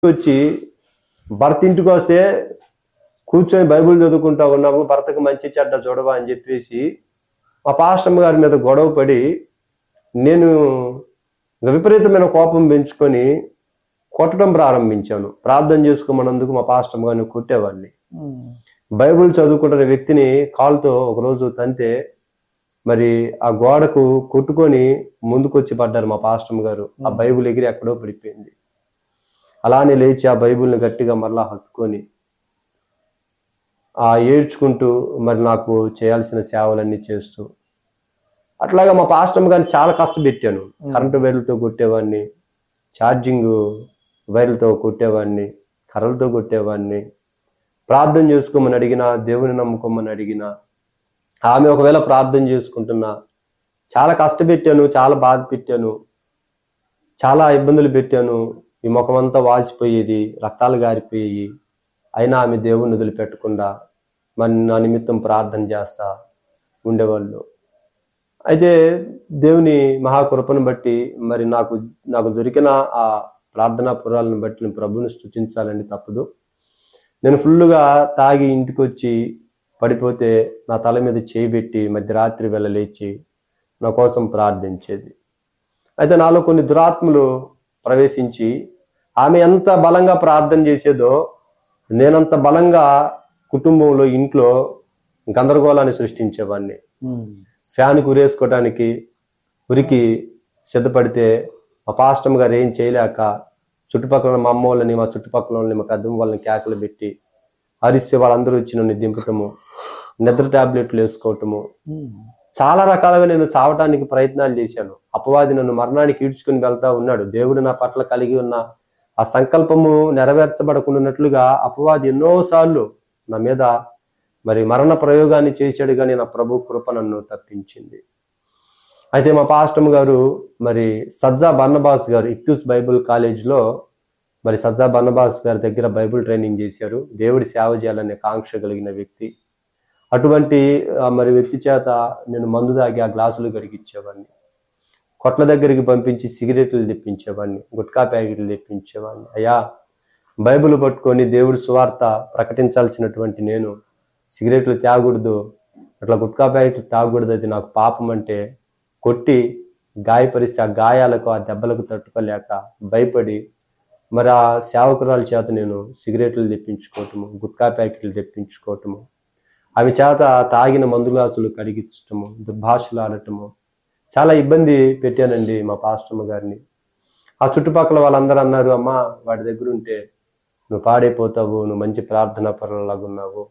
వచ్చి భర్త ఇంటికి వస్తే కూర్చొని బైబిల్ చదువుకుంటా ఉన్నాము భర్తకు మంచి చెడ్డ చూడవా అని చెప్పేసి మా పాస్టమ్ గారి మీద గొడవ పడి నేను విపరీతమైన కోపం పెంచుకొని కొట్టడం ప్రారంభించాను ప్రార్థన చేసుకోమన్నందుకు మా పాస్టమ్ గారిని కొట్టేవాడిని బైబిల్ చదువుకుంటున్న వ్యక్తిని కాలుతో ఒకరోజు తంతే మరి ఆ గోడకు కొట్టుకొని ముందుకొచ్చి పడ్డారు మా పాస్టమ్ గారు ఆ బైబిల్ ఎగిరి ఎక్కడో పడిపోయింది అలానే లేచి ఆ బైబిల్ని గట్టిగా మరలా హత్తుకొని ఆ ఏడ్చుకుంటూ మరి నాకు చేయాల్సిన సేవలన్నీ చేస్తూ అట్లాగా మా పాస్టమ్ గారిని చాలా కష్టపెట్టాను కరెంటు వైర్లతో కొట్టేవాడిని ఛార్జింగ్ వైర్లతో కొట్టేవాడిని కర్రలతో కొట్టేవాడిని ప్రార్థన చేసుకోమని అడిగినా దేవుని నమ్ముకోమని అడిగినా ఆమె ఒకవేళ ప్రార్థన చేసుకుంటున్నా చాలా కష్టపెట్టాను చాలా బాధ పెట్టాను చాలా ఇబ్బందులు పెట్టాను ఈ ముఖమంతా వాసిపోయేది రక్తాలు గారిపోయేవి అయినా ఆమె దేవుని వదిలిపెట్టకుండా మరి నా నిమిత్తం ప్రార్థన చేస్తా ఉండేవాళ్ళు అయితే దేవుని మహాకృపను బట్టి మరి నాకు నాకు దొరికిన ఆ ప్రార్థనా పురాలను బట్టి నేను ప్రభుని స్థుతించాలని తప్పదు నేను ఫుల్గా తాగి ఇంటికి వచ్చి పడిపోతే నా తల మీద చేయి పెట్టి మధ్యరాత్రి వేళ లేచి నా కోసం ప్రార్థించేది అయితే నాలో కొన్ని దురాత్మలు ప్రవేశించి ఆమె ఎంత బలంగా ప్రార్థన చేసేదో నేనంత బలంగా కుటుంబంలో ఇంట్లో గందరగోళాన్ని సృష్టించేవాడిని ఫ్యాన్ ఉరేసుకోవడానికి ఉరికి సిద్ధపడితే మా పాస్టమ్ గారు ఏం చేయలేక చుట్టుపక్కల ఉన్న మా అమ్మ వాళ్ళని మా చుట్టుపక్కల వాళ్ళని మా కద్దం వాళ్ళని కేకలు పెట్టి అరిస్తే వాళ్ళందరూ వచ్చి నన్ను దింపటము నిద్ర టాబ్లెట్లు వేసుకోవటము చాలా రకాలుగా నేను చావటానికి ప్రయత్నాలు చేశాను అపవాది నన్ను మరణానికి ఈడ్చుకుని వెళ్తా ఉన్నాడు దేవుడు నా పట్ల కలిగి ఉన్న ఆ సంకల్పము నెరవేర్చబడకుండానట్లుగా అపవాది ఎన్నోసార్లు నా మీద మరి మరణ ప్రయోగాన్ని చేశాడు కానీ నా ప్రభు కృప నన్ను తప్పించింది అయితే మా పాస్టమ్ గారు మరి సజ్జా బన్నబాస్ గారు ఇక్టూస్ బైబుల్ కాలేజ్లో మరి సజ్జా బన్నబాస్ గారి దగ్గర బైబుల్ ట్రైనింగ్ చేశారు దేవుడి సేవ చేయాలనే కాంక్ష కలిగిన వ్యక్తి అటువంటి ఆ, మరి వ్యక్తి చేత నేను మందు తాగి ఆ గ్లాసులు గడిగిచ్చేవాడిని కొట్ల దగ్గరికి పంపించి సిగరెట్లు తెప్పించేవాడిని గుట్కా ప్యాకెట్లు తెప్పించేవాడిని అయ్యా బైబిల్ పట్టుకొని దేవుడి సువార్త ప్రకటించాల్సినటువంటి నేను సిగరెట్లు తాగకూడదు అట్లా గుట్కా ప్యాకెట్లు తాగకూడదు అది నాకు పాపం అంటే కొట్టి గాయపరిచి ఆ గాయాలకు ఆ దెబ్బలకు తట్టుకోలేక భయపడి మరి ఆ సేవకురాల చేత నేను సిగరెట్లు తెప్పించుకోవటము గుట్కా ప్యాకెట్లు తెప్పించుకోవటము ఆమె చేత తాగిన మందు గ్లాసులు కడిగించటము దుర్భాషలు ఆడటము చాలా ఇబ్బంది పెట్టానండి మా పాస్టమ్మ గారిని ఆ చుట్టుపక్కల వాళ్ళందరూ అన్నారు అమ్మా వాడి దగ్గర ఉంటే నువ్వు పాడైపోతావు నువ్వు మంచి ప్రార్థనా పరులలాగా ఉన్నావు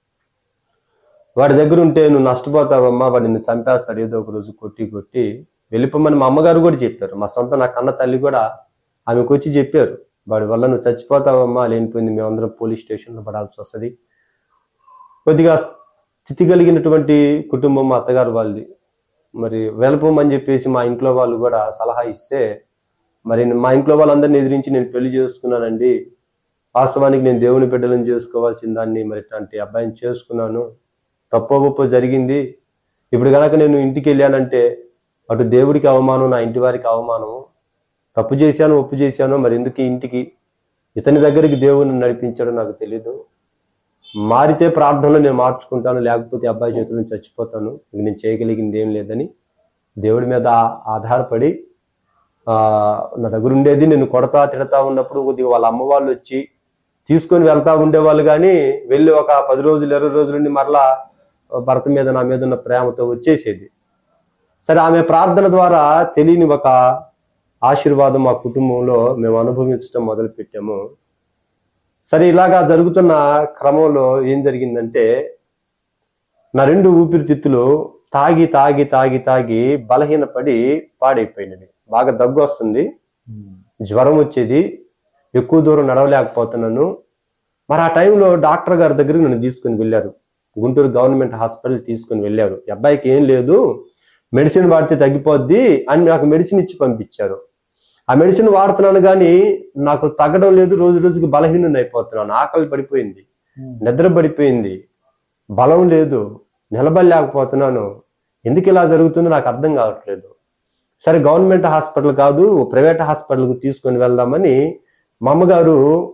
వాడి దగ్గర ఉంటే నువ్వు నష్టపోతావమ్మా వాడిని నిన్ను చంపేస్తాడు ఏదో ఒక రోజు కొట్టి కొట్టి వెళ్ళిపోమని మా అమ్మగారు కూడా చెప్పారు మా సొంత నా కన్న తల్లి కూడా ఆమెకు వచ్చి చెప్పారు వాడి వల్ల నువ్వు చచ్చిపోతావమ్మా లేనిపోయింది మేమందరం పోలీస్ స్టేషన్లో పడాల్సి వస్తుంది కొద్దిగా స్థితి కలిగినటువంటి కుటుంబం మా అత్తగారు వాళ్ళది మరి వెళ్ళిపోమని చెప్పేసి మా ఇంట్లో వాళ్ళు కూడా సలహా ఇస్తే మరి మా ఇంట్లో వాళ్ళందరిని ఎదిరించి నేను పెళ్లి చేసుకున్నానండి వాస్తవానికి నేను దేవుని బిడ్డలను చేసుకోవాల్సిన దాన్ని మరి ఇట్లాంటి అబ్బాయిని చేసుకున్నాను తప్పో గొప్ప జరిగింది ఇప్పుడు కనుక నేను ఇంటికి వెళ్ళానంటే అటు దేవుడికి అవమానం నా ఇంటి వారికి అవమానం తప్పు చేశాను ఒప్పు చేశాను మరి ఎందుకు ఈ ఇంటికి ఇతని దగ్గరికి దేవుని నడిపించాడో నాకు తెలీదు మారితే ప్రార్థనలో నేను మార్చుకుంటాను లేకపోతే అబ్బాయి చేతుల నుంచి చచ్చిపోతాను ఇంక నేను చేయగలిగింది ఏం లేదని దేవుడి మీద ఆధారపడి ఆ, నా దగ్గర ఉండేది నేను కొడతా తిడతా ఉన్నప్పుడు కొద్దిగా వాళ్ళ అమ్మ వాళ్ళు వచ్చి తీసుకొని వెళ్తా ఉండేవాళ్ళు కానీ వెళ్ళి ఒక పది రోజులు ఇరవై రోజుల నుండి మరలా భర్త మీద నా మీద ఉన్న ప్రేమతో వచ్చేసేది సరే ఆమె ప్రార్థన ద్వారా తెలియని ఒక ఆశీర్వాదం మా కుటుంబంలో మేము అనుభవించడం మొదలు పెట్టాము సరే ఇలాగా జరుగుతున్న క్రమంలో ఏం జరిగిందంటే నా రెండు ఊపిరితిత్తులు తాగి తాగి తాగి తాగి బలహీనపడి పాడైపోయినవి బాగా దగ్గు వస్తుంది జ్వరం వచ్చేది ఎక్కువ దూరం నడవలేకపోతున్నాను మరి ఆ టైంలో డాక్టర్ గారి దగ్గరికి నన్ను తీసుకుని వెళ్ళారు గుంటూరు గవర్నమెంట్ హాస్పిటల్ తీసుకుని వెళ్ళారు ఈ అబ్బాయికి ఏం లేదు మెడిసిన్ వాడితే తగ్గిపోద్ది అని నాకు మెడిసిన్ ఇచ్చి పంపించారు ఆ మెడిసిన్ వాడుతున్నాను కానీ నాకు తగ్గడం లేదు రోజు రోజుకి బలహీనం అయిపోతున్నాను ఆకలి పడిపోయింది నిద్ర పడిపోయింది బలం లేదు నిలబడలేకపోతున్నాను ఎందుకు ఇలా జరుగుతుందో నాకు అర్థం కావట్లేదు సరే గవర్నమెంట్ హాస్పిటల్ కాదు ప్రైవేట్ హాస్పిటల్కి తీసుకొని వెళ్దామని మా అమ్మగారు